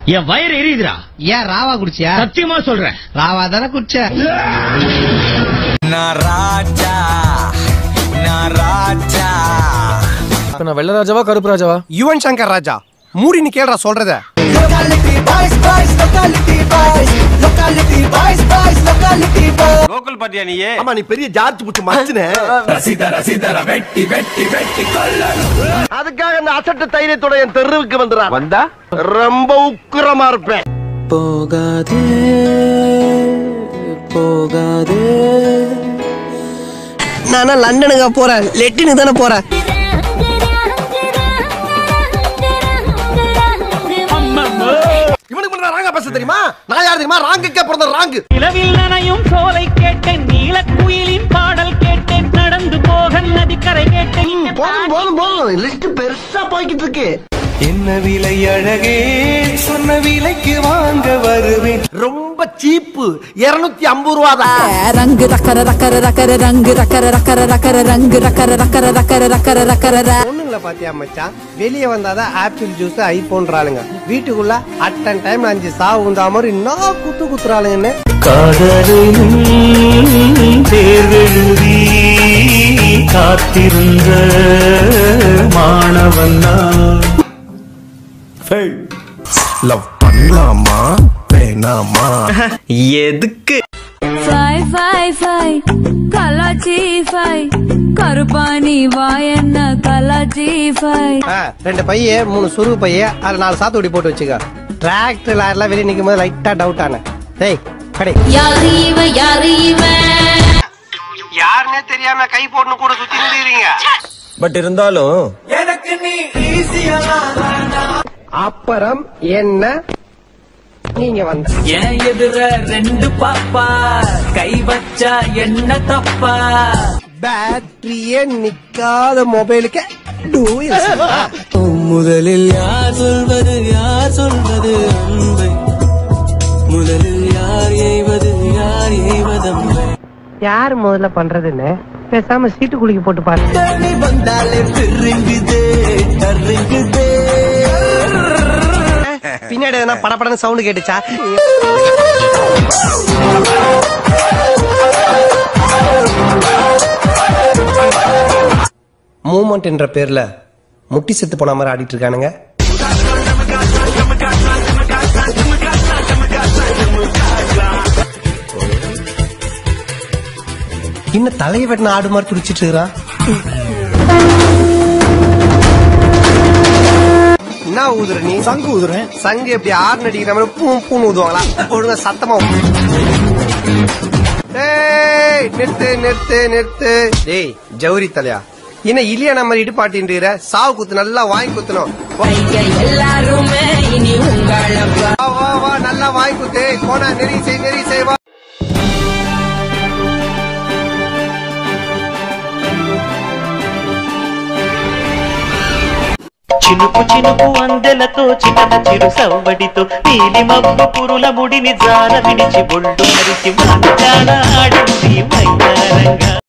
என் வயிறு எரியுதுடா ஏன் ராவா குடிச்சியா சத்தியமா சொல்றேன் ராவா தானே குடிச்ச இப்ப நான் வெள்ள ராஜாவா கருப்பு ராஜாவா யுவன் சங்கர் ராஜா மூடி நீ கேள்றா சொல்றத லோக்கல் பார்ட்டியா நீயே ஆமா நீ பெரிய ஜார்ஜ் புட்டு மச்சுன அதுக்காக இந்த அசட்டு தைரியத்தோட என் தெருவுக்கு வந்துடா வந்தா ரொம்ப உக்கிரமா இருப்பேன் போகாதே போகாதே நானா லண்டனுக்கு போறேன் லெட்டினுக்கு தானே போறேன் இவனுக்கு மட்டும் ராங்க பேச தெரியுமா நான் யார் தெரியுமா ராங்குக்கே பிறந்த ராங்கு நிலவில் நனையும் சோலை கேட்டேன் நீலக்குயிலின் பாடல் கேட்டேன் நடந்து போக நதிக்கரை கேட்டேன் போதும் போதும் போதும் லிஸ்ட் பெருசா போய்கிட்டு இருக்கு என்ன விலை அழகே சொன்ன விலைக்கு வாங்க வருவேன் ரொம்ப சீப்பு இருநூத்தி ஐம்பது ரூபா தான் ரங்கு ரக்கர ரக்கர ரக்கர ரங்கு ரக்கர ரக்கர ரக்கர ரங்கு ரக்கர ரக்கர ரக்கர ரக்கர ரக்கர ர பொண்ணுங்களை பாத்தியா மச்சான் வெளியே வந்தாதான் ஆப்பிள் ஜூஸ் ஐபோன்றாளுங்க வீட்டுக்குள்ள அட்டன் டைம் அஞ்சு சாவு உந்தா மாதிரி இன்னும் குத்து குத்துறாளுங்கன்னு காதலின் தேர்வெழுதி காத்திருந்த மாணவன் நான் லவ் பண்ணலாமா வேணாமா எதுக்கு ஃபை ஃபை ஃபை கலாச்சி ஃபை கருப்பாணி வாயன்ன கலாச்சி ஃபை ரெண்டு பைய மூணு சுருகு பைய அதுல நாலு சாத்துக்குடி போட்டு வச்சுக்க டிராக்டர் லாரிலாம் வெளியே நிற்கும் போது லைட்டா டவுட் ஆன டேய் கடை யாரு இவ யாரு இவன் யாருன்னே தெரியாம கை போட்டு கூட சுத்தி நின்றீங்க பட் இருந்தாலும் அப்புறம் என்ன நீங்க வந்த என் எதிர ரெண்டு பாப்பா கை வச்சா என்ன தப்பா பேட்டரியே நிக்காத மொபைலுக்கு முதலில் யார் சொல்வது யார் சொல்வது அன்பை முதலில் யார் எய்வது யார் எய்வதம்பை யார் முதல்ல பண்றதுன்னு பேசாம சீட்டு குளிக்க போட்டு பாரு வந்தாலே பெருங்குதே கருங்குதே பின்னாடி எதனா படப்படன்னு சவுண்ட் கேட்டுச்சா மூமெண்ட் என்ற பேர்ல முட்டி செத்து போன மாதிரி ஆடிட்டு இருக்கானுங்க இன்னும் தலையை வெட்டின ஆடு மாதிரி துடிச்சிட்டு இருக்கிறான் என்ன ஊதுற நீ சங்கு ஊதுறேன் சங்கு எப்படி ஆறு நடிக்கிற மாதிரி பூ பூன்னு ஊதுவாங்களா ஒழுங்கா சத்தமா ஊது. டேய் நிறுத்து நிறுத்து நிறுத்து டேய் ஜவுரி தலையா என்ன இல்லையா மாதிரி இடுப்பாட்டின்ற சாவு குத்து நல்லா வாங்கி குத்தணும் எல்லாருமே இனி உங்கள வா வா வா நல்லா வாங்கி குத்து போனா நெறி செய் நெறி செய் வா చినుకు చినుకు అందెలతో చిన్న చిరు సవ్వడితో నీలి మబ్బు పురుల ముడిని జార విడిచి బొళ్ళు మరిచి మాట్లాడ ఆడింది మైదానంగా